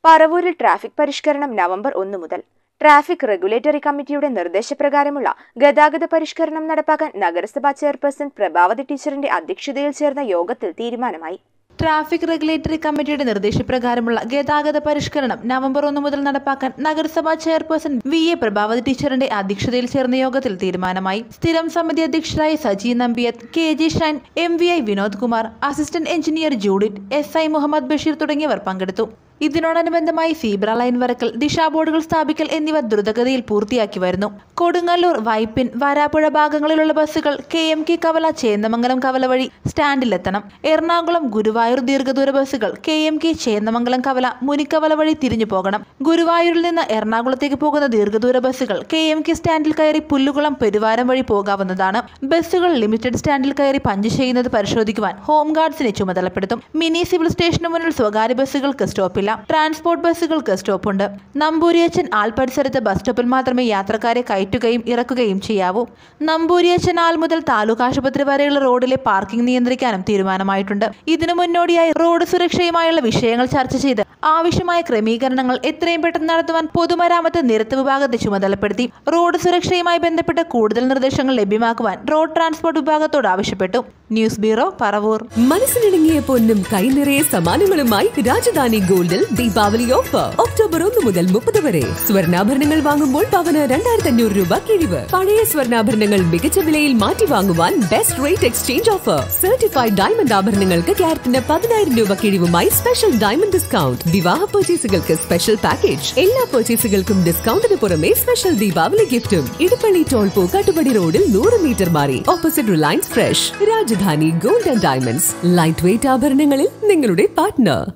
പറവൂരിൽ traffic പരിഷ്കരണം November ഒന്ന് മുതൽ ട്രാഫിക് റെഗുലേറ്ററി കമ്മിറ്റിയുടെ നിർദ്ദേശപ്രകാരമുള്ള ഗതാഗത പരിഷ്കരണം നടപ്പാക്കാൻ നഗരസഭാ ചെയർപേഴ്സൺ പ്രഭാവതി ടീച്ചറിന്റെ അധ്യക്ഷതയിൽ ചേർന്ന യോഗത്തിൽ തീരുമാനമായി ട്രാഫിക് റെഗുലേറ്ററി കമ്മിറ്റിയുടെ നിർദ്ദേശപ്രകാരമുള്ള ഗതാഗത പരിഷ്കരണം നവംബർ ഒന്ന് മുതൽ നടപ്പാക്കാൻ നഗരസഭാ ചെയർപേഴ്സൺ വി എ പ്രഭാവതി ടീച്ചറിന്റെ അധ്യക്ഷതയിൽ ചേർന്ന യോഗത്തിൽ തീരുമാനമായി സ്ഥിരം സമിതി അധ്യക്ഷരായ Saji Nambiyath K G Shine M V I Vinod Kumar assistant engineer Judith S I Muhammad Basheer തുടങ്ങിയവർ പങ്കെടുത്തു ഇതിനോടനുബന്ധമായി സീബ്ര ലൈൻ വരക്കൽ ദിശാ ബോർഡുകൾ സ്ഥാപിക്കൽ എന്നിവ ദ്രുതഗതിയിൽ പൂർത്തിയാക്കി വരുന്നു കൊടുങ്ങല്ലൂർ വൈപ്പിൻ വരാപ്പുഴ ഭാഗങ്ങളിലുള്ള ബസ്സുകൾ കെ എം കെ കവല ചേന്ദമംഗലം കവല വഴി സ്റ്റാൻഡിലെത്തണം എറണാകുളം ഗുരുവായൂർ ദീർഘദൂര ബസ്സുകൾ കെ എം കെ ചേന്ദമംഗലം കവല മുനിക്കവല വഴി തിരിഞ്ഞു പോകണം ഗുരുവായൂരിൽ നിന്ന് എറണാകുളത്തേക്ക് പോകുന്ന ദീർഘദൂര ബസ്സുകൾ കെ എം കെ സ്റ്റാൻഡിൽ കയറി പുല്ലുകുളം പെരുവാരം വഴി പോകാവുന്നതാണ് ബസ്സുകൾ ലിമിറ്റഡ് സ്റ്റാൻഡിൽ കയറി പഞ്ച് ചെയ്യുന്നത് പരിശോധിക്കുവാൻ ഹോം ഗാർഡ്സിനെ ചുമതലപ്പെടുത്തും മിനി സിവിൽ സ്റ്റേഷന് മുന്നിൽ സ്വകാര്യ ബസ്സുകൾക്ക് സ്റ്റോപ്പില്ല ട്രാൻസ്പോർട്ട് ബസ്സുകൾക്ക് സ്റ്റോപ്പുണ്ട് നമ്പൂരിയച്ചൻ ആൾ പരിസരത്ത് ബസ് സ്റ്റോപ്പിൽ മാത്രമേ യാത്രക്കാരെ കയറ്റുകയും ഇറക്കുകയും ചെയ്യാവൂ നമ്പൂരിയച്ചൻ ആൾ മുതൽ താലൂക്ക് ആശുപത്രി വരെയുള്ള റോഡിലെ പാർക്കിംഗ് നിയന്ത്രിക്കാനും തീരുമാനമായിട്ടുണ്ട് ഇതിനു മുന്നോടിയായി റോഡ് സുരക്ഷയുമായുള്ള വിഷയങ്ങൾ ചർച്ച ചെയ്ത് ആവശ്യമായ ക്രമീകരണങ്ങൾ എത്രയും പെട്ടെന്ന് നടത്തുവാൻ പൊതുമരാമത്ത് നിരത്ത് വിഭാഗത്തെ ചുമതലപ്പെടുത്തി റോഡ് സുരക്ഷയുമായി ബന്ധപ്പെട്ട് കൂടുതൽ നിർദ്ദേശങ്ങൾ ലഭ്യമാക്കുവാൻ റോഡ് ട്രാൻസ്പോർട്ട് വിഭാഗത്തോട് ആവശ്യപ്പെട്ടു ന്യൂസ് ബ്യൂറോ പറവൂർ മനസ്സിനിണങ്ങിയ പൊന്നും കൈനിറയെ സമ്മാനങ്ങളുമായി രാജധാനി ഗോൾഡിൽ ദീപാവലി ഓഫർ ഒക്ടോബർ ഒന്ന് മുതൽ മുപ്പത് വരെ സ്വർണ്ണാഭരണങ്ങൾ വാങ്ങുമ്പോൾ പവന് രണ്ടായിരത്തി അഞ്ഞൂറ് രൂപ കിഴിവ് പഴയ സ്വർണ്ണാഭരണങ്ങൾ മികച്ച വിലയിൽ മാറ്റി വാങ്ങുവാൻ best rate exchange offer certified diamond ആഭരണങ്ങൾക്ക് ക്യാരറ്റിന് പതിനായിരം രൂപ കിഴിവുമായി സ്പെഷ്യൽ ഡയമണ്ട് ഡിസ്കൗണ്ട് വിവാഹ പർച്ചേസുകൾക്ക് സ്പെഷ്യൽ പാക്കേജ് എല്ലാ പർച്ചേസുകൾക്കും ഡിസ്കൗണ്ടിന് പുറമെ സ്പെഷ്യൽ ദീപാവലി ഗിഫ്റ്റും ഇടപ്പള്ളി ടോൾപോ കട്ടുപടി റോഡിൽ നൂറ് മീറ്റർ മാറി opposite Reliance Fresh Rajadhani gold and diamonds light weight ആഭരണങ്ങളിൽ നിങ്ങളുടെ പാർട്ട്ണർ